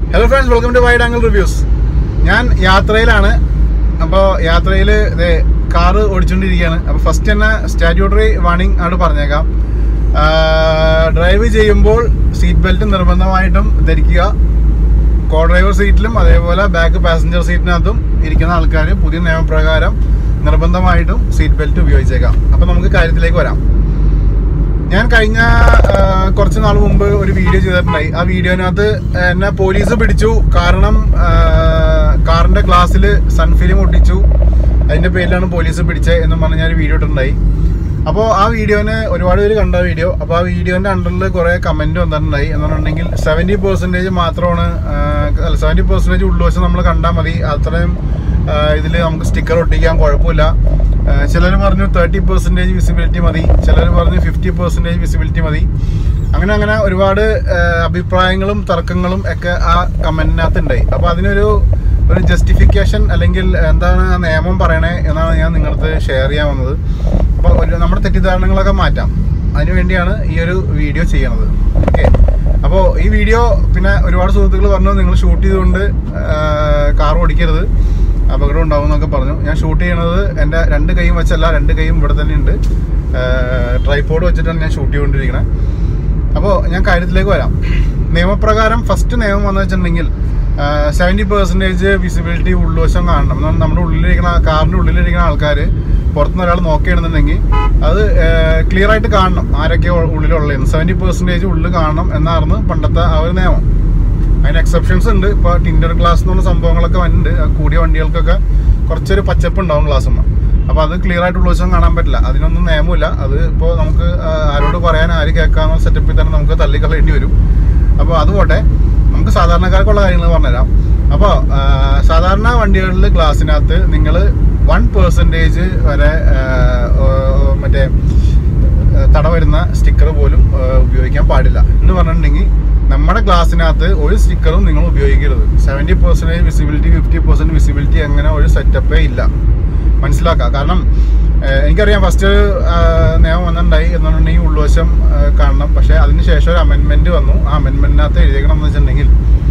hello friends welcome to wide angle reviews ഞാൻ യാത്രയിലാണ് അപ്പോൾ യാത്രയിൽ ഇതേ കാറ് ഓടിച്ചുകൊണ്ടിരിക്കുകയാണ് അപ്പോൾ ഫസ്റ്റ് തന്നെ സ്റ്റാറ്റ്യൂട്ടറി വാണിംഗ് ആണ് പറഞ്ഞേക്കാം ഡ്രൈവ് ചെയ്യുമ്പോൾ സീറ്റ് ബെൽറ്റ് നിർബന്ധമായിട്ടും ധരിക്കുക കോ ഡ്രൈവർ സീറ്റിലും അതേപോലെ ബാക്ക് പാസഞ്ചർ സീറ്റിനകത്തും ഇരിക്കുന്ന ആൾക്കാർ പുതിയ നിയമപ്രകാരം നിർബന്ധമായിട്ടും സീറ്റ് ബെൽറ്റ് ഉപയോഗിച്ചേക്കാം അപ്പോൾ നമുക്ക് കാര്യത്തിലേക്ക് വരാം ഞാൻ കഴിഞ്ഞ ആ, കുറച്ച് നാൾ മുമ്പ് ഒരു വീഡിയോ ചെയ്തിട്ടുണ്ടായി ആ വീഡിയോനകത്ത് എന്നെ പോലീസ് പിടിച്ചു കാരണം ആ, കാറിന്റെ ഗ്ലാസ്സിൽ സൺഫിലിം ഒട്ടിച്ചു അതിന്റെ പേരിലാണ് പോലീസ് പിടിച്ചത് എന്നും പറഞ്ഞ് ഞാൻ ഒരു വീഡിയോ ഇട്ടിട്ടുണ്ടായി അപ്പോൾ ആ വീഡിയോന് ഒരുപാട് പേര് കണ്ട വീഡിയോ അപ്പോൾ ആ വീഡിയോന്റെ അണ്ടറിൽ കുറേ കമന്റ് വന്നിട്ടുണ്ടായി എന്നുണ്ടെങ്കിൽ സെവൻറ്റി പെർസെൻറ്റേജ് മാത്രമാണ് അല്ല സെവൻറ്റി പെർസെൻറ്റേജ് ഉൾവശം നമ്മൾ കണ്ടാൽ മതി അത്രയും ഇതിൽ നമുക്ക് സ്റ്റിക്കർ ഒട്ടിക്കാൻ കുഴപ്പമില്ല ചിലർ പറഞ്ഞു തേർട്ടി പെർസെൻറ്റേജ് വിസിബിലിറ്റി മതി ചിലർ പറഞ്ഞു ഫിഫ്റ്റി പെർസെൻറ്റേജ് വിസിബിലിറ്റി മതി അങ്ങനെ അങ്ങനെ ഒരുപാട് ആ, അഭിപ്രായങ്ങളും തർക്കങ്ങളും ഒക്കെ ആ കമന്റിനകത്ത് ഉണ്ടായി അപ്പോൾ അതിനൊരു ഒരു ജസ്റ്റിഫിക്കേഷൻ അല്ലെങ്കിൽ എന്താണ് ആ നിയമം പറയണേ എന്നാണ് ഞാൻ നിങ്ങളടുത്ത് ഷെയർ ചെയ്യാൻ വന്നത് അപ്പോൾ ഒരു നമ്മുടെ തെറ്റിദ്ധാരണകളൊക്കെ മാറ്റാം അതിനു വേണ്ടിയാണ് ഈ ഒരു വീഡിയോ ചെയ്യണത് ഓക്കെ അപ്പോൾ ഈ വീഡിയോ പിന്നെ ഒരുപാട് സുഹൃത്തുക്കൾ പറഞ്ഞു നിങ്ങൾ ഷൂട്ട് ചെയ്തുകൊണ്ട് കാർ ഓടിക്കരുത് അപകടം ഉണ്ടാവും എന്നൊക്കെ പറഞ്ഞു ഞാൻ ഷൂട്ട് ചെയ്യണത് എൻ്റെ രണ്ട് കൈയും വെച്ചല്ല രണ്ട് കൈയും ഇവിടെ തന്നെ ഉണ്ട് ട്രൈപ്പോഡ് വെച്ചിട്ടാണ് ഞാൻ ഷൂട്ട് ചെയ്തുകൊണ്ടിരിക്കുന്നത് അപ്പോൾ ഞാൻ കാര്യത്തിലേക്ക് വരാം നിയമപ്രകാരം ഫസ്റ്റ് നിയമം വന്നു വെച്ചിട്ടുണ്ടെങ്കിൽ സെവൻറ്റി പെർസെൻറ്റേജ് വിസിബിലിറ്റി ഉൾവശം കാണണം എന്നാണ് നമ്മുടെ ഉള്ളിലിരിക്കുന്ന കാറിൻ്റെ ഉള്ളിലിരിക്കുന്ന ആൾക്കാർ പുറത്തുനിന്ന് ഒരാൾ നോക്കുകയാണെന്നുണ്ടെങ്കിൽ അത് ക്ലിയർ ആയിട്ട് കാണണം ആരൊക്കെ ഉള്ളിലുള്ളതെന്ന് സെവൻറ്റി പെർസെൻറ്റേജ് ഉള്ളിൽ കാണണം എന്നായിരുന്നു പണ്ടത്തെ ആ ഒരു നിയമം അതിന് എക്സെപ്ഷൻസ് ഉണ്ട് ഇപ്പോൾ ടിൻഡർ ഗ്ലാസ് എന്ന് പറഞ്ഞ സംഭവങ്ങളൊക്കെ വന്നിട്ടുണ്ട് ആ കൂടിയ വണ്ടികൾക്കൊക്കെ കുറച്ചൊരു പച്ചപ്പ് ഉണ്ടാവും ഗ്ലാസ്സുമ്മ അപ്പോൾ അത് ക്ലിയർ ആയിട്ട് ഉൾവശം കാണാൻ പറ്റില്ല അതിനൊന്നും നിയമമില്ല അത് ഇപ്പോൾ നമുക്ക് ആ, ആരോട് പറയാൻ ആര് കേൾക്കാമെന്ന സെറ്റപ്പിൽ തന്നെ നമുക്ക് തള്ളിക്കളയേണ്ടി വരും അപ്പോൾ അതുപോട്ടെ നമുക്ക് സാധാരണക്കാർക്കുള്ള കാര്യങ്ങൾ പറഞ്ഞുതരാം അപ്പോൾ സാധാരണ വണ്ടികളിൽ ഗ്ലാസ്സിനകത്ത് നിങ്ങൾ വൺ പെർസെൻറ്റേജ് വരെ ആ, ഓ, മറ്റേ ഏഹ് തട വരുന്ന സ്റ്റിക്കർ പോലും ഏഹ് ഉപയോഗിക്കാൻ പാടില്ല എന്ന് പറഞ്ഞിട്ടുണ്ടെങ്കിൽ നമ്മുടെ ഗ്ലാസ്സിനകത്ത് ഒരു സ്റ്റിക്കറും നിങ്ങൾ ഉപയോഗിക്കരുത് seventy percentage visibility fifty percent visibility അങ്ങനെ ഒരു സെറ്റപ്പേ ഇല്ല മനസ്സിലാക്കുക കാരണം ഏഹ് എനിക്കറിയാം ഫസ്റ്റ് നിയമം വന്നിട്ടുണ്ടായി എന്നുണ്ടെങ്കിൽ ഉൾവശം ഏഹ് കാണണം പക്ഷേ അതിന് ശേഷം ഒരു അമെൻമെൻറ്റ് വന്നു ആ അമെൻമെൻറ്റിനകത്ത് എഴുതിയേക്കണം എന്ന് വെച്ചിട്ടുണ്ടെങ്കിൽ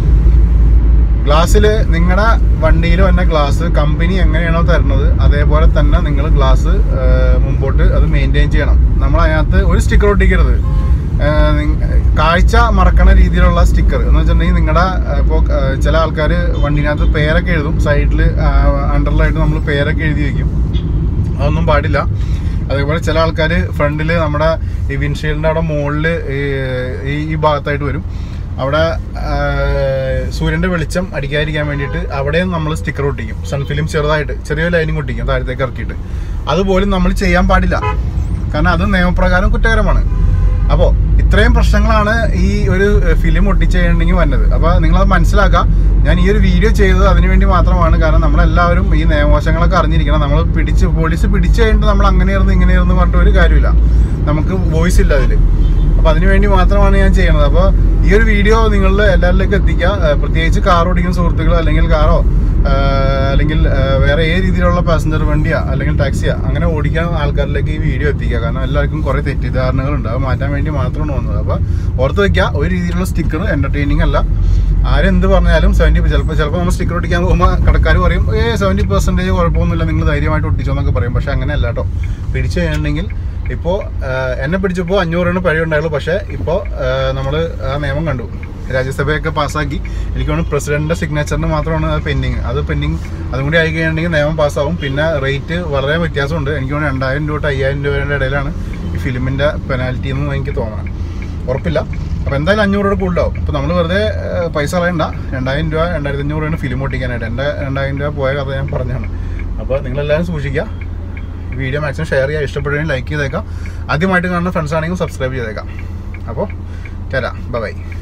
ഗ്ലാസ്സിൽ നിങ്ങളുടെ വണ്ടിയിൽ വന്ന ഗ്ലാസ് കമ്പനി എങ്ങനെയാണോ തരുന്നത് അതേപോലെ തന്നെ നിങ്ങൾ ഗ്ലാസ് മുമ്പോട്ട് അത് മെയിൻറ്റെയിൻ ചെയ്യണം നമ്മൾ അതിനകത്ത് ഒരു സ്റ്റിക്കർ ഒട്ടിക്കരുത് ഏഹ് നിങ്ങ- കാഴ്ച മറക്കണ രീതിയിലുള്ള സ്റ്റിക്കർ എന്ന് വെച്ചിട്ടുണ്ടെങ്കിൽ നിങ്ങളുടെ ഇപ്പോൾ ചില ആൾക്കാർ വണ്ടിനകത്ത് പേരൊക്കെ എഴുതും സൈഡിൽ അണ്ടറിലായിട്ട് നമ്മൾ പേരൊക്കെ എഴുതി വയ്ക്കും അതൊന്നും പാടില്ല അതേപോലെ ചില ആൾക്കാർ ഫ്രണ്ടിൽ നമ്മുടെ ഈ വിൻഷീൽഡിൻ്റെ അവിടെ മുകളിൽ ഈ ഈ ഭാഗത്തായിട്ട് വരും അവിടെ ആ, സൂര്യൻ്റെ വെളിച്ചം അടിക്കാതിരിക്കാൻ വേണ്ടിയിട്ട് അവിടെയും നമ്മൾ സ്റ്റിക്കർ ഒട്ടിക്കും സൺഫിലിം ചെറുതായിട്ട് ചെറിയ ലൈനിങ് ഒട്ടിക്കും താഴത്തേക്ക് ഇറക്കിയിട്ട് അതുപോലും നമ്മൾ ചെയ്യാൻ പാടില്ല കാരണം അത് നിയമപ്രകാരം കുറ്റകരമാണ് അപ്പോൾ ഇത്രയും പ്രശ്നങ്ങളാണ് ഈ ഒരു ഫിലിം ഒട്ടിച്ചുണ്ടെങ്കിൽ വന്നത് അപ്പോൾ നിങ്ങളത് മനസ്സിലാക്കുക ഞാൻ ഈ ഒരു വീഡിയോ ചെയ്തത് അതിനു വേണ്ടി മാത്രമാണ് കാരണം നമ്മളെല്ലാവരും ഈ നിയമവശങ്ങളൊക്കെ അറിഞ്ഞിരിക്കണം നമ്മൾ പിടിച്ച് പോലീസ് പിടിച്ചു കഴിഞ്ഞിട്ട് നമ്മൾ അങ്ങനെയായിരുന്നു ഇങ്ങനെയായിരുന്നു പറഞ്ഞിട്ട് ഒരു കാര്യമില്ല നമുക്ക് വോയിസ് ഇല്ല അതിൽ അപ്പോൾ അതിനു വേണ്ടി മാത്രമാണ് ഞാൻ ചെയ്യുന്നത് അപ്പോൾ ഈ ഒരു വീഡിയോ നിങ്ങളിൽ എല്ലാവരിലേക്കും എത്തിക്കുക ഏഹ് പ്രത്യേകിച്ച് കാർ ഓടിക്കുന്ന സുഹൃത്തുക്കൾ അല്ലെങ്കിൽ കാറോ ഏഹ് അല്ലെങ്കിൽ ഏഹ് വേറെ ഏത് രീതിയിലുള്ള പാസഞ്ചർ വണ്ടിയാ അല്ലെങ്കിൽ ടാക്സിയാ അങ്ങനെ ഓടിക്കാൻ ആൾക്കാരിലേക്ക് ഈ വീഡിയോ എത്തിക്കുക കാരണം എല്ലാവർക്കും കുറേ തെറ്റിദ്ധാരണകളുണ്ട് അത് മാറ്റാൻ വേണ്ടി മാത്രമാണ് വന്നത് അപ്പോൾ ഓർത്ത് വയ്ക്കുക ഒരു രീതിയിലുള്ള സ്റ്റിക്കർ എൻ്റർടൈനിങ് അല്ല ആരെന്ത് പറഞ്ഞാലും സെവൻറ്റി ചിലപ്പോൾ ചിലപ്പോൾ നമ്മൾ സ്റ്റിക്കർ ഒട്ടിക്കാൻ പോകുമ്പോൾ കടക്കാർ പറയും ഏ സെവൻറ്റി പെർസെൻറ്റേജ് കുഴപ്പമൊന്നുമില്ല നിങ്ങൾ ധൈര്യമായിട്ട് ഒട്ടിച്ചോ എന്നൊക്കെ പറയും പക്ഷേ അങ്ങനെയല്ല കേട്ടോ പിടിച്ചു കഴിഞ്ഞിട്ടുണ്ടെങ്കിൽ ഇപ്പോൾ എന്നെ പിടിച്ചപ്പോൾ അഞ്ഞൂറിന് പഴയ ഉണ്ടായുള്ളൂ പക്ഷേ ഇപ്പോൾ നമ്മൾ ആ നിയമം കണ്ടു രാജ്യസഭയൊക്കെ പാസ്സാക്കി എനിക്ക് തോന്നുന്നു പ്രസിഡന്റിന്റെ സിഗ്നേച്ചറിന് മാത്രമാണ് അത് പെൻഡിങ് അത് പെൻഡിങ് അതും കൂടി ആയി കഴിയുന്നുണ്ടെങ്കിൽ നിയമം പാസ്സാവും പിന്നെ റേറ്റ് വളരെ വ്യത്യാസമുണ്ട് എനിക്ക് തോന്നുന്നു രണ്ടായിരം രൂപ തൊട്ട് അയ്യായിരം രൂപയുടെ ഇടയിലാണ് ഈ ഫിലിമിന്റെ പെനാൽറ്റി എന്ന് എനിക്ക് തോന്നണം ഉറപ്പില്ല അപ്പോൾ എന്തായാലും അഞ്ഞൂറ് രൂപ കൂടുതലാവും അപ്പോൾ നമ്മൾ വെറുതെ ഏഹ്, പൈസ കളയണ്ട രണ്ടായിരം രൂപ രണ്ടായിരത്തി അഞ്ഞൂറ് രൂപയാണ് ഫിലിം ഒട്ടിക്കാനായിട്ട് എൻ്റെ രണ്ടായിരം രൂപ പോയ കഥ ഞാൻ പറഞ്ഞാണ് അപ്പോൾ നിങ്ങളെല്ലാവരും സൂക്ഷിക്കുക വീഡിയോ മാക്സിമം ഷെയർ ചെയ്യുക ഇഷ്ടപ്പെടുകയും ലൈക്ക് ചെയ്തേക്കാം ആദ്യമായിട്ട് കാണുന്ന ഫ്രണ്ട്സ് ആണെങ്കിൽ സബ്സ്ക്രൈബ് ചെയ്തേക്കാം അപ്പോൾ തരാം ബൈ